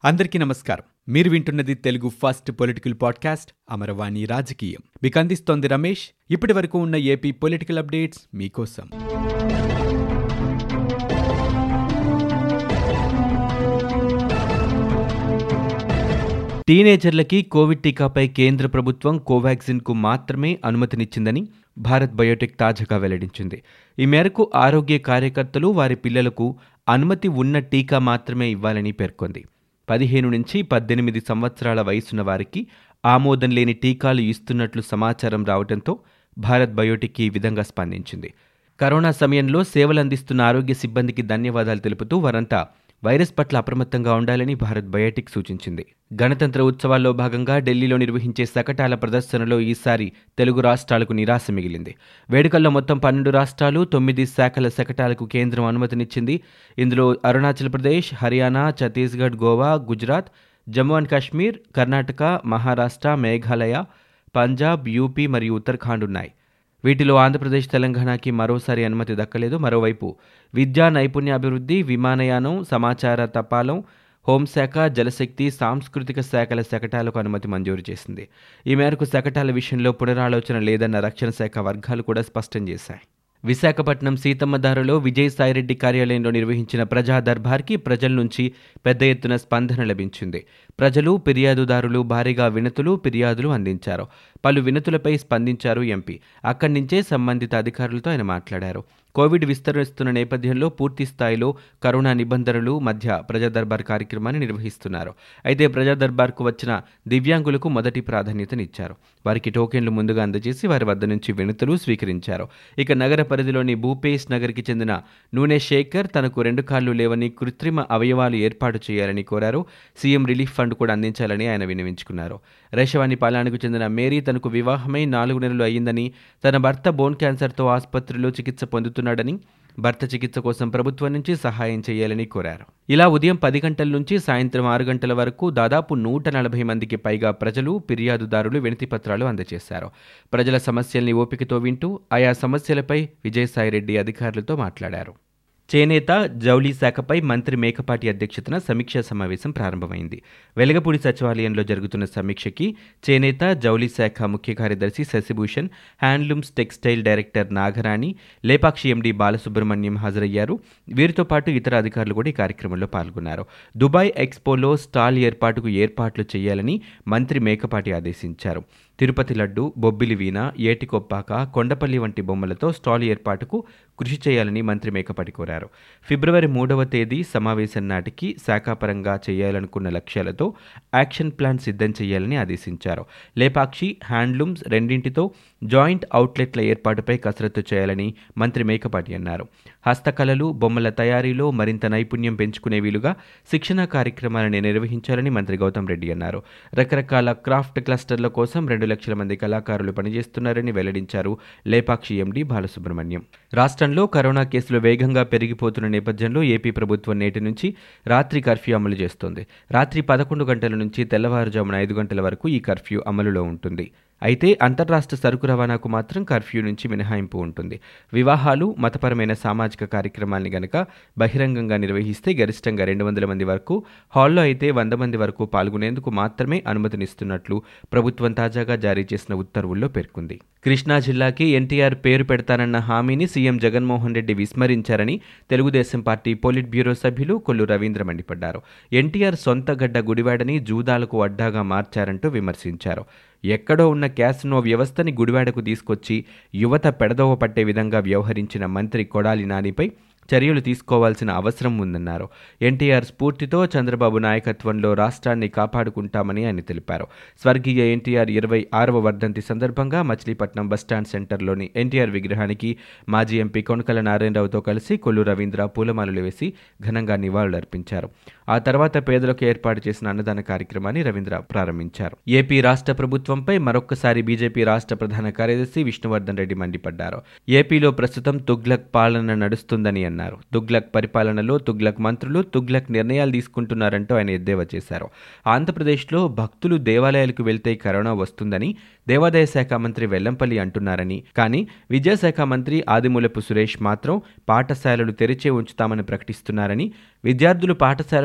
అందరికీ నమస్కారం మీరు వింటున్నది Telugu first political podcast Amaravani రాజకీయం మీకు అందిస్తోంది రమేష్ ఇప్పటి వరకు ఉన్న ఏపీ పొలిటికల్ అప్డేట్స్ మీకోసం టీనేజర్లకి కోవిడ్ టీకాపై కేంద్ర ప్రభుత్వం కోవాక్సిన్కు మాత్రమే అనుమతినిచ్చిందని భారత్ బయోటెక్ తాజాగా వెల్లడించింది ఈ మేరకు ఆరోగ్య కార్యకర్తలు వారి పిల్లలకు అనుమతి ఉన్న టీకా మాత్రమే ఇవ్వాలని పేర్కొంది పదిహేను నుంచి పద్దెనిమిది సంవత్సరాల వయసున్న వారికి ఆమోదం లేని టీకాలు ఇస్తున్నట్లు సమాచారం రావడంతో భారత్ బయోటెక్ ఈ విధంగా స్పందించింది కరోనా సమయంలో సేవలు అందిస్తున్న ఆరోగ్య సిబ్బందికి ధన్యవాదాలు తెలుపుతూ వారంతా వైరస్ పట్ల అప్రమత్తంగా ఉండాలని భారత్ బయోటిక్ సూచించింది గణతంత్ర ఉత్సవాల్లో భాగంగా ఢిల్లీలో నిర్వహించే శకటాల ప్రదర్శనలో ఈసారి తెలుగు రాష్ట్రాలకు నిరాశ మిగిలింది వేడుకల్లో మొత్తం పన్నెండు రాష్ట్రాలు తొమ్మిది శాఖల శకటాలకు కేంద్రం అనుమతినిచ్చింది ఇందులో అరుణాచల్ ప్రదేశ్ హర్యానా ఛత్తీస్గఢ్ గోవా గుజరాత్ జమ్మూ అండ్ కాశ్మీర్ కర్ణాటక మహారాష్ట్ర మేఘాలయ పంజాబ్ యూపీ మరియు ఉత్తరాఖండ్ ఉన్నాయి వీటిలో ఆంధ్రప్రదేశ్ తెలంగాణకి మరోసారి అనుమతి దక్కలేదు మరోవైపు విద్యా నైపుణ్యాభివృద్ధి విమానయానం సమాచార తపాలం హోంశాఖ జలశక్తి సాంస్కృతిక శాఖల శకటాలకు అనుమతి మంజూరు చేసింది ఈ మేరకు శకటాల విషయంలో పునరాలోచన లేదన్న రక్షణ శాఖ వర్గాలు కూడా స్పష్టం చేశాయి విశాఖపట్నం సీతమ్మదారులో విజయసాయిరెడ్డి కార్యాలయంలో నిర్వహించిన ప్రజా దర్బార్కి ప్రజల నుంచి పెద్ద ఎత్తున స్పందన లభించింది ప్రజలు ఫిర్యాదుదారులు భారీగా వినతులు ఫిర్యాదులు అందించారు పలు వినతులపై స్పందించారు ఎంపీ అక్కడి నుంచే సంబంధిత అధికారులతో ఆయన మాట్లాడారు కోవిడ్ విస్తరిస్తున్న నేపథ్యంలో పూర్తి స్థాయిలో కరోనా నిబంధనలు మధ్య ప్రజా దర్బార్ కార్యక్రమాన్ని నిర్వహిస్తున్నారు అయితే ప్రజా దర్బార్కు వచ్చిన దివ్యాంగులకు మొదటి ప్రాధాన్యతనిచ్చారు వారికి టోకెన్లు ముందుగా అందజేసి వారి వద్ద నుంచి వినతులు స్వీకరించారు ఇక నగర పరిధిలోని భూపేష్ నగర్కి చెందిన నూనె శేఖర్ తనకు రెండు కాళ్లు లేవని కృత్రిమ అవయవాలు ఏర్పాటు చేయాలని కోరారు సీఎం రిలీఫ్ ఫండ్ కూడా అందించాలని ఆయన విన్నవించుకున్నారు రేషవాణి పాలానికి చెందిన మేరీ తనకు వివాహమై నాలుగు నెలలు అయ్యిందని తన భర్త బోన్ క్యాన్సర్తో ఆసుపత్రిలో చికిత్స పొందుతున్నాడని భర్త చికిత్స కోసం ప్రభుత్వం నుంచి సహాయం చేయాలని కోరారు ఇలా ఉదయం పది గంటల నుంచి సాయంత్రం ఆరు గంటల వరకు దాదాపు నూట నలభై మందికి పైగా ప్రజలు ఫిర్యాదుదారులు వినతి పత్రాలు అందజేశారు ప్రజల సమస్యల్ని ఓపికతో వింటూ ఆయా సమస్యలపై విజయసాయిరెడ్డి అధికారులతో మాట్లాడారు చేనేత జౌళి శాఖపై మంత్రి మేకపాటి అధ్యక్షతన సమీక్షా సమావేశం ప్రారంభమైంది వెలగపూడి సచివాలయంలో జరుగుతున్న సమీక్షకి చేనేత జౌళి శాఖ ముఖ్య కార్యదర్శి Shashibhushan handlooms textile director Nagarani Lepakshi MD Balasubrahmanyam హాజరయ్యారు వీరితో పాటు ఇతర అధికారులు కూడా ఈ కార్యక్రమంలో పాల్గొన్నారు దుబాయ్ ఎక్స్పోలో స్టాల్ ఏర్పాటుకు ఏర్పాట్లు చేయాలని మంత్రి మేకపాటి ఆదేశించారు తిరుపతి లడ్డు బొబ్బిలి వీణ ఏటికొప్పాక కొండపల్లి వంటి బొమ్మలతో స్టాల్ ఏర్పాటుకు కృషి చేయాలని మంత్రి మేకపాటి కోరారు ఫిబ్రవరి మూడవ తేదీ సమావేశం నాటికి శాఖాపరంగా చేయాలనుకున్న లక్ష్యాలతో యాక్షన్ ప్లాన్ సిద్ధం చేయాలని ఆదేశించారు లేపాక్షి హ్యాండ్లూమ్స్ రెండింటితో జాయింట్ అవుట్లెట్ల ఏర్పాటుపై కసరత్తు చేయాలని మంత్రి మేకపాటి అన్నారు హస్తకళలు బొమ్మల తయారీలో మరింత నైపుణ్యం పెంచుకునే వీలుగా శిక్షణ కార్యక్రమాలను నిర్వహించాలని మంత్రి గౌతమ్ రెడ్డి అన్నారు రకరకాల క్రాఫ్ట్ క్లస్టర్ల కోసం రెండు లక్షల మంది కళాకారులు పనిచేస్తున్నారని వెల్లడించారు లేపాక్షి ఎండి బాలసుబ్రహ్మణ్యం రాష్ట్రంలో కరోనా కేసులు వేగంగా పెరిగిపోతున్న నేపథ్యంలో ఏపీ ప్రభుత్వం నేటి నుంచి రాత్రి కర్ఫ్యూ అమలు చేస్తోంది రాత్రి పదకొండు గంటల నుంచి తెల్లవారుజామున ఐదు గంటల వరకు ఈ కర్ఫ్యూ అమలులో ఉంటుంది అయితే అంతర్రాష్ట్ర సరుకు రవాణాకు మాత్రం కర్ఫ్యూ నుంచి మినహాయింపు ఉంటుంది వివాహాలు మతపరమైన సామాజిక కార్యక్రమాల్ని గనక బహిరంగంగా నిర్వహిస్తే గరిష్టంగా రెండు వందల మంది వరకు హాల్లో అయితే వంద మంది వరకు పాల్గొనేందుకు మాత్రమే అనుమతినిస్తున్నట్లు ప్రభుత్వం తాజాగా జారీ చేసిన ఉత్తర్వుల్లో పేర్కొంది కృష్ణా జిల్లాకి ఎన్టీఆర్ పేరు పెడతానన్న హామీని సీఎం జగన్మోహన్ రెడ్డి విస్మరించారని తెలుగుదేశం పార్టీ పోలిట్ బ్యూరో సభ్యులు కొల్లు రవీంద్ర మండిపడ్డారు ఎన్టీఆర్ సొంత గడ్డ గుడివాడని జూదాలకు అడ్డాగా మార్చారంటూ విమర్శించారు ఎక్కడో ఉన్న క్యాసినో వ్యవస్థని గుడివాడకు తీసుకొచ్చి యువత పెడదోవ పట్టే విధంగా వ్యవహరించిన మంత్రి కొడాలి నానిపై చర్యలు తీసుకోవాల్సిన అవసరం ఉందన్నారు ఎన్టీఆర్ స్ఫూర్తితో చంద్రబాబు నాయకత్వంలో రాష్ట్రాన్ని కాపాడుకుంటామని ఆయన తెలిపారు స్వర్గీయ ఎన్టీఆర్ ఇరవై ఆరవ వర్ధంతి సందర్భంగా మచిలీపట్నం బస్టాండ్ సెంటర్లోని ఎన్టీఆర్ విగ్రహానికి మాజీ ఎంపీ కొనకల నారాయణరావుతో కలిసి కొల్లు రవీంద్ర పూలమాలలు వేసి ఘనంగా నివాళులర్పించారు ఆ తర్వాత పేదలకు ఏర్పాటు చేసిన అన్నదాన కార్యక్రమాన్ని రవీంద్ర ప్రారంభించారు ఏపీ రాష్ట్ర ప్రభుత్వంపై మరొక్కసారి బీజేపీ రాష్ట్ర ప్రధాన కార్యదర్శి విష్ణువర్ధన్ రెడ్డి మండిపడ్డారు ఏపీలో ప్రస్తుతం తుగ్లక్ పాలన నడుస్తుందని అన్నారు తుగ్లక్ పరిపాలనలో తుగ్లక్ మంత్రులు తుగ్లక్ నిర్ణయాలు తీసుకుంటున్నారంటూ ఆయన ఎద్దేవా చేశారు ఆంధ్రప్రదేశ్లో భక్తులు దేవాలయాలకు వెళ్తే కరోనా వస్తుందని దేవాదాయ శాఖ మంత్రి వెల్లంపల్లి అంటున్నారని కానీ విద్యాశాఖ మంత్రి ఆదిమూలపు సురేష్ మాత్రం పాఠశాలలు తెరిచే ఉంచుతామని ప్రకటిస్తున్నారని విద్యార్థులు పాఠశాలలో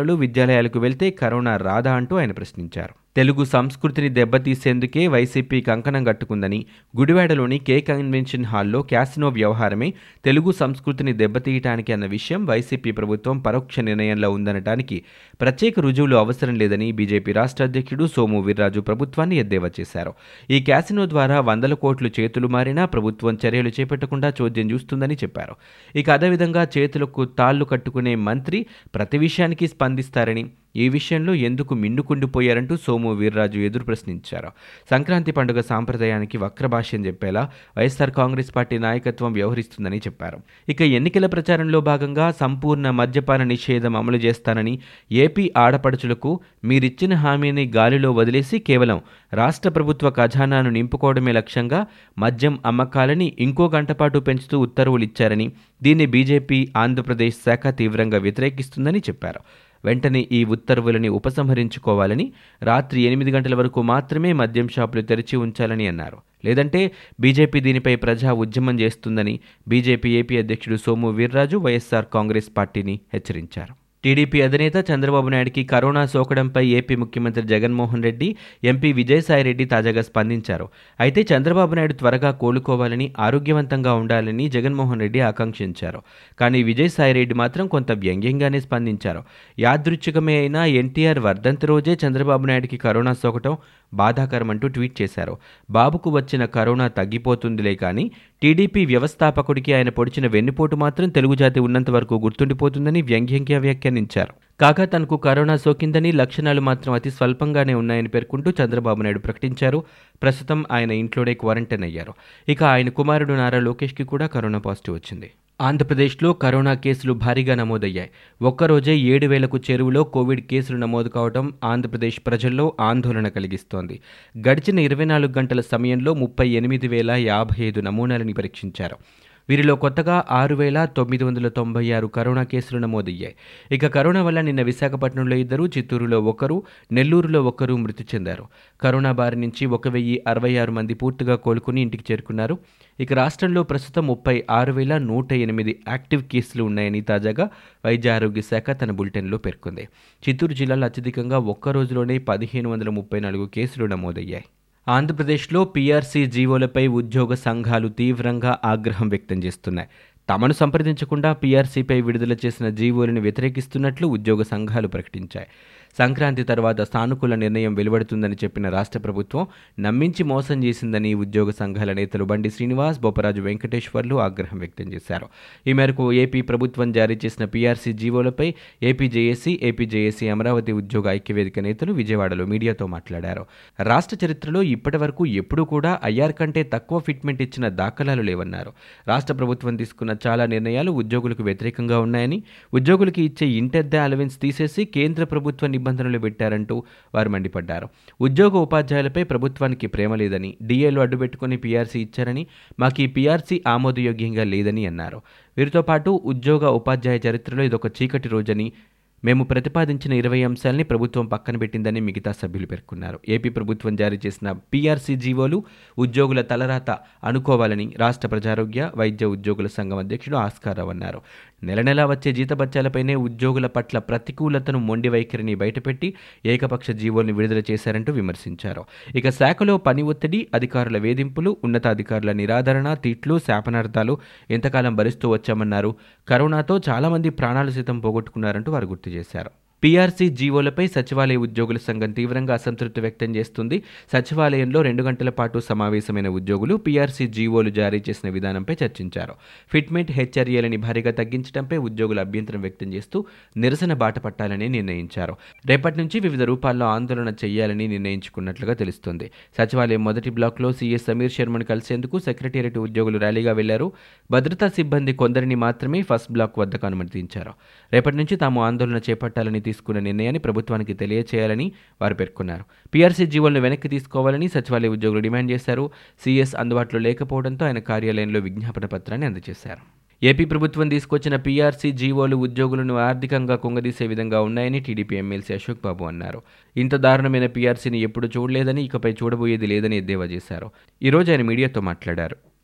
పిల్లలు విద్యాలయాలకు వెళ్తే కరోనా రాదా అంటూ ఆయన ప్రశ్నించారు తెలుగు సంస్కృతిని దెబ్బతీసేందుకే వైసీపీ కంకణం కట్టుకుందని గుడివాడలోని కే కన్వెన్షన్ హాల్లో క్యాసినో వ్యవహారమే తెలుగు సంస్కృతిని దెబ్బతీయటానికి అన్న విషయం వైసీపీ ప్రభుత్వం పరోక్ష నిర్ణయంలో ఉందనటానికి ప్రత్యేక రుజువులు అవసరం లేదని బీజేపీ రాష్ట్ర అధ్యక్షుడు సోము వీర్రాజు ప్రభుత్వాన్ని ఎద్దేవా చేశారు ఈ క్యాసినో ద్వారా వందల కోట్లు చేతులు మారినా ప్రభుత్వం చర్యలు చేపట్టకుండా చోద్యం చూస్తుందని చెప్పారు ఇక అదేవిధంగా చేతులకు తాళ్లు కట్టుకునే మంత్రి ప్రతి విషయానికి స్పందిస్తారని ఈ విషయంలో ఎందుకు మిన్నుకుండిపోయారంటూ సోము వీర్రాజు ఎదురు ప్రశ్నించారు సంక్రాంతి పండుగ సాంప్రదాయానికి వక్రభాష్యం చెప్పేలా వైఎస్ఆర్ కాంగ్రెస్ పార్టీ నాయకత్వం వ్యవహరిస్తుందని చెప్పారు ఇక ఎన్నికల ప్రచారంలో భాగంగా సంపూర్ణ మద్యపాన నిషేధం అమలు చేస్తానని ఏపీ ఆడపడుచులకు మీరిచ్చిన హామీని గాలిలో వదిలేసి కేవలం రాష్ట్ర ప్రభుత్వ ఖజానాను నింపుకోవడమే లక్ష్యంగా మద్యం అమ్మకాలని ఇంకో గంట పాటు పెంచుతూ ఉత్తర్వులు ఇచ్చారని దీన్ని బీజేపీ ఆంధ్రప్రదేశ్ శాఖ తీవ్రంగా వ్యతిరేకిస్తుందని చెప్పారు వెంటనే ఈ ఉత్తర్వులని ఉపసంహరించుకోవాలని రాత్రి ఎనిమిది గంటల వరకు మాత్రమే మద్యం షాపులు తెరిచి ఉంచాలని అన్నారు లేదంటే బీజేపీ దీనిపై ప్రజా ఉద్యమం చేస్తుందని బీజేపీ ఏపీ అధ్యక్షుడు సోము వీర్రాజు వైఎస్ఆర్ కాంగ్రెస్ పార్టీని హెచ్చరించారు టీడీపీ అధినేత చంద్రబాబు నాయుడికి కరోనా సోకడంపై ఏపీ ముఖ్యమంత్రి జగన్మోహన్ రెడ్డి ఎంపీ విజయసాయిరెడ్డి తాజాగా స్పందించారు అయితే చంద్రబాబు నాయుడు త్వరగా కోలుకోవాలని ఆరోగ్యవంతంగా ఉండాలని జగన్మోహన్ రెడ్డి ఆకాంక్షించారు కానీ విజయసాయిరెడ్డి మాత్రం కొంత వ్యంగ్యంగానే స్పందించారు యాదృచ్ఛికమే అయినా ఎన్టీఆర్ వర్ధంతి రోజే చంద్రబాబు నాయుడికి కరోనా సోకటం బాధాకరమంటూ ట్వీట్ చేశారు బాబుకు వచ్చిన కరోనా తగ్గిపోతుందిలే కానీ టీడీపీ వ్యవస్థాపకుడికి ఆయన పొడిచిన వెన్నుపోటు మాత్రం తెలుగు జాతి ఉన్నంత వరకు గుర్తుండిపోతుందని వ్యంగ్యంగా వ్యాఖ్యానించారు కాగా తనకు కరోనా సోకిందని లక్షణాలు మాత్రం అతి స్వల్పంగానే ఉన్నాయని పేర్కొంటూ చంద్రబాబు నాయుడు ప్రకటించారు ప్రస్తుతం ఆయన ఇంట్లోనే క్వారంటైన్ అయ్యారు ఇక ఆయన కుమారుడు నారా లోకేష్కి కూడా కరోనా పాజిటివ్ వచ్చింది ఆంధ్రప్రదేశ్లో కరోనా కేసులు భారీగా నమోదయ్యాయి ఒక్కరోజే ఏడు వేలకు చేరువలో కోవిడ్ కేసులు నమోదు కావడం ఆంధ్రప్రదేశ్ ప్రజల్లో ఆందోళన కలిగిస్తోంది గడిచిన ఇరవై నాలుగు గంటల సమయంలో ముప్పై ఎనిమిది వేల యాభై ఐదు నమూనాలని పరీక్షించారు వీరిలో కొత్తగా ఆరు వేల తొమ్మిది వందల తొంభై ఆరు కరోనా కేసులు నమోదయ్యాయి ఇక కరోనా వల్ల నిన్న విశాఖపట్నంలో ఇద్దరు చిత్తూరులో ఒకరు నెల్లూరులో ఒకరు మృతి చెందారు కరోనా బారి నుంచి ఒక వెయ్యి అరవై ఆరు మంది పూర్తిగా కోలుకుని ఇంటికి చేరుకున్నారు ఇక రాష్ట్రంలో ప్రస్తుతం ముప్పై ఆరు వేల నూట ఎనిమిది యాక్టివ్ కేసులు ఉన్నాయని తాజాగా వైద్య ఆరోగ్య శాఖ తన బులెటిన్లో పేర్కొంది చిత్తూరు జిల్లాలో అత్యధికంగా ఒక్క రోజులోనే పదిహేను వందల ముప్పై నాలుగు కేసులు నమోదయ్యాయి ఆంధ్రప్రదేశ్లో పీఆర్సీ జీవోలపై ఉద్యోగ సంఘాలు తీవ్రంగా ఆగ్రహం వ్యక్తం చేస్తున్నాయి తమను సంప్రదించకుండా పీఆర్సీపై విడుదల చేసిన జీవోలను వ్యతిరేకిస్తున్నట్లు ఉద్యోగ సంఘాలు ప్రకటించాయి సంక్రాంతి తర్వాత సానుకూల నిర్ణయం వెలువడుతుందని చెప్పిన రాష్ట్ర ప్రభుత్వం నమ్మించి మోసం చేసిందని ఉద్యోగ సంఘాల నేతలు బండి శ్రీనివాస్ బొప్పరాజు వెంకటేశ్వర్లు ఆగ్రహం వ్యక్తం చేశారు ఈ మేరకు ఏపీ ప్రభుత్వం జారీ చేసిన పీఆర్సీ జీవోలపై AP JAC AP JAC Amaravati ఉద్యోగ ఐక్యవేదిక నేతలు విజయవాడలో మీడియాతో మాట్లాడారు రాష్ట్ర చరిత్రలో ఇప్పటి వరకు ఎప్పుడూ కూడా ఐఆర్ కంటే తక్కువ ఫిట్మెంట్ ఇచ్చిన దాఖలాలు లేవన్నారు రాష్ట్ర ప్రభుత్వం తీసుకున్న చాలా నిర్ణయాలు ఉద్యోగులకు వ్యతిరేకంగా ఉన్నాయని ఉద్యోగులకు ఇచ్చే ఇంటెద్ద అలవెన్స్ తీసేసి కేంద్ర ప్రభుత్వ నిబంధనలు పెట్టారంటూ వారు మండిపడ్డారు ఉద్యోగ ఉపాధ్యాయులపై ప్రభుత్వానికి ప్రేమ లేదని డిఏలు అడ్డుపెట్టుకుని పీఆర్సీ ఇచ్చారని మాకు ఈ పీఆర్సీ ఆమోదయోగ్యంగా లేదని అన్నారు వీరితో పాటు ఉద్యోగ ఉపాధ్యాయ చరిత్రలో ఇదొక చీకటి రోజని మేము ప్రతిపాదించిన ఇరవై అంశాల్ని ప్రభుత్వం పక్కన పెట్టిందని మిగతా సభ్యులు పేర్కొన్నారు ఏపీ ప్రభుత్వం జారీ చేసిన పీఆర్సీ జీవోలు ఉద్యోగుల తలరాత అనుకోవాలని రాష్ట్ర ప్రజారోగ్య వైద్య ఉద్యోగుల సంఘం అధ్యక్షుడు ఆస్కారావు అన్నారు నెల నెలా వచ్చే జీతబత్యాలపైనే ఉద్యోగుల పట్ల ప్రతికూలతను మొండి వైఖరిని బయటపెట్టి ఏకపక్ష జీవోల్ని విడుదల చేశారంటూ విమర్శించారు ఇక శాఖలో పని ఒత్తిడి అధికారుల వేధింపులు ఉన్నతాధికారుల నిరాదరణ తిట్లు శాపనార్థాలు ఎంతకాలం భరిస్తూ వచ్చామన్నారు కరోనాతో చాలామంది ప్రాణాలు సైతం పోగొట్టుకున్నారంటూ వారు గుర్తు చేశారు పీఆర్సీ జీవోలపై సచివాలయ ఉద్యోగుల సంఘం తీవ్రంగా అసంతృప్తి వ్యక్తం చేస్తుంది సచివాలయంలో రెండు గంటల పాటు సమావేశమైన ఉద్యోగులు పీఆర్సీ జీవోలు జారీ చేసిన విధానంపై చర్చించారు ఫిట్మెంట్ హెచ్ఆర్ఏలని భారీగా తగ్గించడంపై ఉద్యోగులు అభ్యంతరం వ్యక్తం చేస్తూ నిరసన బాట పట్టాలని నిర్ణయించారు రేపటి నుంచి వివిధ రూపాల్లో ఆందోళన చేయాలని నిర్ణయించుకున్నట్లుగా తెలుస్తోంది సచివాలయం మొదటి బ్లాక్లో సీఎస్ సమీర్ శర్మను కలిసేందుకు సెక్రటేరియట్ ఉద్యోగులు ర్యాలీగా వెళ్లారు భద్రతా సిబ్బంది కొందరిని మాత్రమే ఫస్ట్ బ్లాక్ వద్దకు అనుమతించారు రేపటి నుంచి తాము ఆందోళన చేపట్టాలని తీసుకున్న నిర్ణయాన్ని ప్రభుత్వానికి తెలియచేయాలని వారు పేర్కొన్నారు పీఆర్సీ జీవోలను వెనక్కి తీసుకోవాలని సచివాలయ ఉద్యోగులు డిమాండ్ చేశారు సీఎస్ అందుబాటులో లేకపోవడంతో ఆయన కార్యాలయంలో విజ్ఞాపన పత్రాన్ని అందజేశారు ఏపీ ప్రభుత్వం తీసుకొచ్చిన పీఆర్సీ జీవోలు ఉద్యోగులను ఆర్థికంగా కుంగదీసే విధంగా ఉన్నాయని టీడీపీ ఎమ్మెల్సీ అశోక్ బాబు అన్నారు ఇంత దారుణమైన పీఆర్సీని ఎప్పుడు చూడలేదని ఇకపై చూడబోయేది లేదని ఎద్దేవా చేశారు ఈరోజు ఆయన మీడియాతో మాట్లాడారు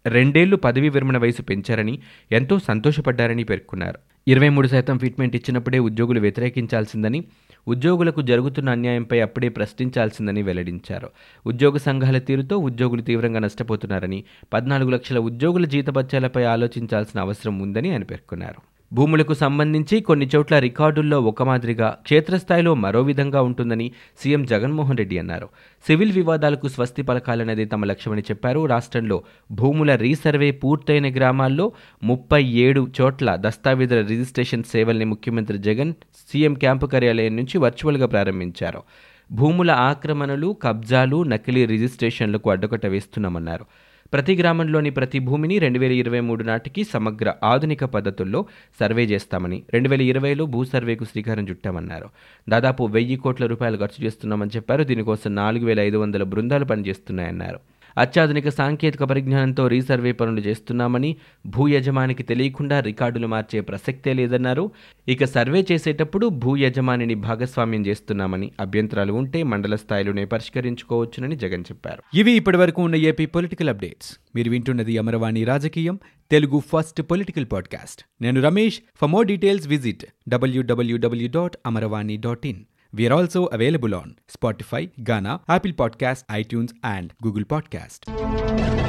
రెండేళ్లు పదవీ విరమణ వయసు పెంచారని ఎంతో సంతోషపడ్డారని పేర్కొన్నారు ఇరవై మూడు శాతం ఫిట్మెంట్ ఇచ్చినప్పుడే ఉద్యోగులు వ్యతిరేకించాల్సిందని ఉద్యోగులకు జరుగుతున్న అన్యాయంపై అప్పుడే ప్రశ్నించాల్సిందని వెల్లడించారు ఉద్యోగ సంఘాల తీరుతో ఉద్యోగులు తీవ్రంగా నష్టపోతున్నారని పద్నాలుగు లక్షల ఉద్యోగుల జీతభత్యాలపై ఆలోచించాల్సిన అవసరం ఉందని ఆయన పేర్కొన్నారు భూములకు సంబంధించి కొన్ని చోట్ల రికార్డుల్లో ఒక మాదిరిగా క్షేత్రస్థాయిలో మరో విధంగా ఉంటుందని సీఎం జగన్మోహన్ రెడ్డి అన్నారు సివిల్ వివాదాలకు స్వస్తి పలకాలనేది తమ లక్ష్యమని చెప్పారు రాష్ట్రంలో భూముల రీసర్వే పూర్తయిన గ్రామాల్లో ముప్పై ఏడు చోట్ల దస్తావేజుల రిజిస్ట్రేషన్ సేవల్ని ముఖ్యమంత్రి జగన్ సీఎం క్యాంపు కార్యాలయం నుంచి వర్చువల్గా ప్రారంభించారు భూముల ఆక్రమణలు కబ్జాలు నకిలీ రిజిస్ట్రేషన్లకు అడ్డుకట్ట వేస్తున్నామన్నారు ప్రతి గ్రామంలోని ప్రతి భూమిని రెండు వేల ఇరవై మూడు నాటికి సమగ్ర ఆధునిక పద్ధతుల్లో సర్వే చేస్తామని రెండు వేల ఇరవైలో భూ సర్వేకు శ్రీకారం చుట్టామన్నారు దాదాపు వెయ్యి కోట్ల రూపాయలు ఖర్చు చేస్తున్నామని చెప్పారు దీనికోసం నాలుగు వేల ఐదు వందల బృందాలు పనిచేస్తున్నాయన్నారు అత్యాధునిక సాంకేతిక పరిజ్ఞానంతో రీసర్వే పనులు చేస్తున్నామని భూ యజమానికి తెలియకుండా రికార్డులు మార్చే ప్రసక్తే లేదన్నారు ఇక సర్వే చేసేటప్పుడు భూ యజమానిని భాగస్వామ్యం చేస్తున్నామని అభ్యంతరాలు ఉంటే మండల స్థాయిలోనే పరిష్కరించుకోవచ్చునని జగన్ చెప్పారు ఇవి ఇప్పటివరకు ఉన్న ఏపీ పొలిటికల్ అప్డేట్స్ మీరు వింటున్నది అమరవాణి రాజకీయం తెలుగు ఫస్ట్ పొలిటికల్ పాడ్కాస్ట్ నేను Ramesh for more details visit W W W dot Amaravani dot in We are also available on Spotify, Ghana, Apple Podcast, iTunes, and Google Podcast.